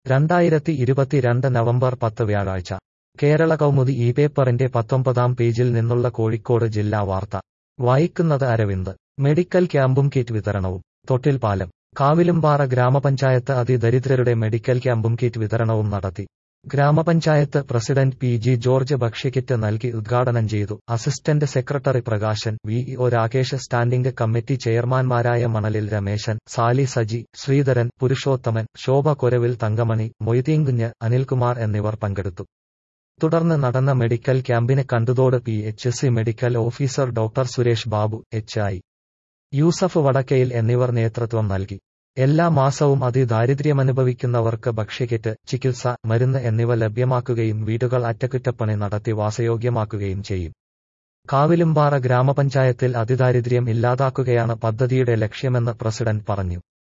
രണ്ടായിരത്തി ഇരുപത്തിരണ്ട് നവംബർ പത്ത് വ്യാഴാഴ്ച കേരള കൗമുദി ഈ പേപ്പറിന്റെ പത്തൊമ്പതാം പേജിൽ നിന്നുള്ള കോഴിക്കോട് ജില്ലാ വാർത്ത വായിക്കുന്നത് അരവിന്ദ് മെഡിക്കൽ ക്യാമ്പും കിറ്റ് വിതരണവും തൊട്ടിൽപാലം കാവിലുംപാറ ഗ്രാമപഞ്ചായത്ത് അതിദരിദ്രരുടെ മെഡിക്കൽ ക്യാമ്പും കിറ്റ് വിതരണവും നടത്തി ഗ്രാമപഞ്ചായത്ത് പ്രസിഡന്റ് പി ജി ജോർജ് ഭക്ഷ്യക്കിറ്റ് നൽകി ഉദ്ഘാടനം ചെയ്തു assistant secretary Prakashan V O Rakesh standing committee ചെയർമാൻമാരായ മണലിൽ രമേശൻ സാലി സജി ശ്രീധരൻ പുരുഷോത്തമൻ ശോഭ കൊരവിൽ തങ്കമണി മൊയ്തീൻകുഞ്ഞ് അനിൽകുമാർ എന്നിവർ പങ്കെടുത്തു തുടർന്ന് നടന്ന മെഡിക്കൽ ക്യാമ്പിന് Kanduthodu P H C medical officer doctor Suresh Babu H I Yusuf Vadakkayil എന്നിവർ നേതൃത്വം നൽകി എല്ലാ മാസവും അതിദാരിദ്ര്യമനുഭവിക്കുന്നവർക്ക് ഭക്ഷ്യക്കിറ്റ് ചികിത്സ മരുന്ന് എന്നിവ ലഭ്യമാക്കുകയും വീടുകൾ അറ്റകുറ്റപ്പണി നടത്തി വാസയോഗ്യമാക്കുകയും ചെയ്യും കാവിലുംപാറ ഗ്രാമപഞ്ചായത്തിൽ അതിദാരിദ്ര്യം ഇല്ലാതാക്കുകയാണ് പദ്ധതിയുടെ ലക്ഷ്യമെന്ന് പ്രസിഡന്റ് പറഞ്ഞു